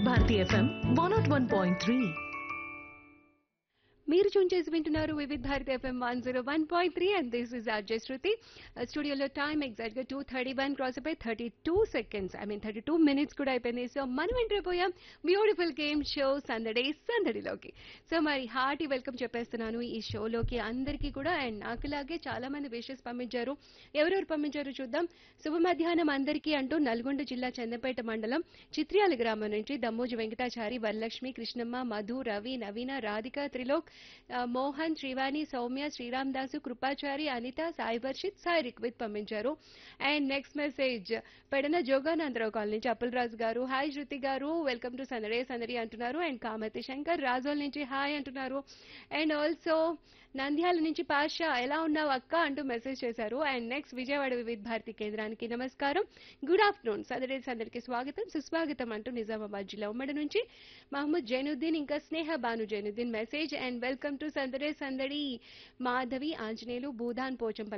Bharati FM one not one point three మీరు tune చేసి వింటున్నారు Vividh Bharati FM one zero one point three and this is RJ Shruti స్టూడియోలో time exact గా two thirty one cross అయిపోయి thirty two seconds I mean thirty two minutes కూడా అయిపోయింది so మనం enter అయిపోయాం బ్యూటిఫుల్ గేమ్ షో సందడే సందడిలోకి సో మరి హార్టీ వెల్కమ్ చెప్పేస్తున్నాను ఈ షోలోకి అందరికీ కూడా అండ్ నాకులాగే చాలా మంది విషెస్ పంపించారు ఎవరెవరు పంపించారు చూద్దాం శుభ మధ్యాహ్నం అందరికీ అంటూ నల్గొండ జిల్లా చందపేట మండలం చిత్ర్యాల గ్రామం నుంచి దమ్మోజు వెంకటాచారి వరలక్ష్మి కృష్ణమ్మ మధు రవి నవీన రాధిక త్రిలోక్ ఆ, మోహన్ శ్రీవాణి సౌమ్య శ్రీరామ్ దాసు కృపాచారి అనిత సాయి వర్షిత్ సాయి రిక్విత్ పంపించారు and next message Pedana Joganandarao colony నుంచి అప్పులరాజు గారు హాయ్ శృతి గారు వెల్కమ్ టు సందడే సందడి అంటున్నారు అండ్ కామతి శంకర్ రాజోల్ నుంచి హాయ్ అంటున్నారు అండ్ ఆల్సో నంద్యాల నుంచి పాషా ఎలా ఉన్నావు అక్క అంటూ మెసేజ్ చేశారు అండ్ నెక్స్ట్ విజయవాడ వివిధ భారతి కేంద్రానికి నమస్కారం గుడ్ ఆఫ్టర్నూన్ సందడి సందడికి స్వాగతం సుస్వాగతం అంటూ నిజామాబాద్ జిల్లా ఉమ్మడి నుంచి మహమ్మద్ జైనుద్దీన్ ఇంకా Sneha Banu Zainuddin message and welcome to Sandade Sandadi Madhavi Anjaneyulu Bhoodan Pochampally